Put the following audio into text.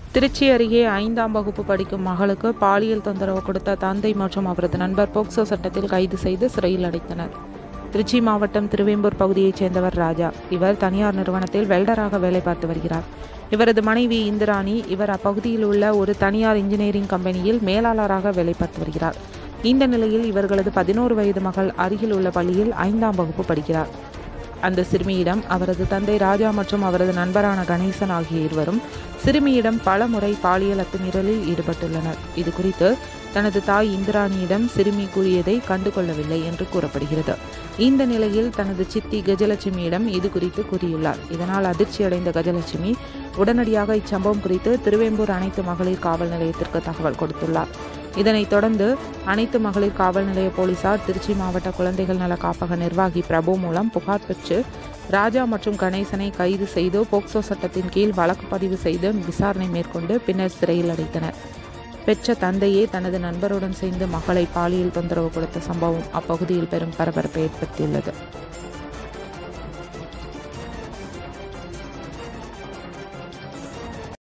திருச்சி அருகே ஐந்தாம் வகுப்பு படிக்கும் மகளுக்கு பாலியல் தொந்தரவு கொடுத்த தந்தை மற்றும் அவரது நண்பர் போக்சோ சட்டத்தில் கைது செய்து சிறையில் அடைத்தனர் திருச்சி மாவட்டம் திருவேம்பூர் பகுதியைச் சேர்ந்தவர் ராஜா இவர் தனியார் நிறுவனத்தில் வெல்டராக வேலை பார்த்து வருகிறார் இவரது மனைவி இந்திராணி இவர் அப்பகுதியில் உள்ள ஒரு தனியார் இன்ஜினியரிங் கம்பெனியில் மேலாளராக வேலை பார்த்து வருகிறார் இந்த நிலையில் இவர்களது பதினோரு வயது மகள் அருகில் உள்ள பள்ளியில் ஐந்தாம் வகுப்பு படிக்கிறார் அந்த சிறுமியிடம் அவரது தந்தை ராஜா மற்றும் அவரது நண்பரான கணேசன் ஆகிய இருவரும் சிறுமியிடம் பல முறை பாலியல் அத்துமீறலில் ஈடுபட்டுள்ளனர் இது குறித்து தனது தாய் இந்திராணியிடம் சிறுமி கூறியதை கண்டுகொள்ளவில்லை என்று கூறப்படுகிறது இந்த நிலையில் தனது சித்தி கஜலட்சுமியிடம் இது குறித்து கூறியுள்ளார் இதனால் அதிர்ச்சியடைந்த கஜலட்சுமி உடனடியாக இச்சம்பவம் குறித்து திருவேம்பூர் அனைத்து மகளிர் காவல் நிலையத்திற்கு தகவல் கொடுத்துள்ளார் இதனைத் தொடர்ந்து அனைத்து மகளிர் காவல் நிலைய போலீசார் திருச்சி மாவட்ட குழந்தைகள் நல காப்பக நிர்வாகி பிரபு மூலம் புகார் பெற்று ராஜா மற்றும் கணேசனை கைது செய்து போக்சோ சட்டத்தின் கீழ் வழக்கு பதிவு செய்து விசாரணை மேற்கொண்டு பின்னர் சிறையில் அடைத்தனர் பெற்ற தந்தையே தனது நண்பருடன் சேர்ந்து மகளை பாலியல் தொந்தரவு கொடுத்த சம்பவம் அப்பகுதியில் பெரும் பரபரப்பை ஏற்படுத்தியுள்ளது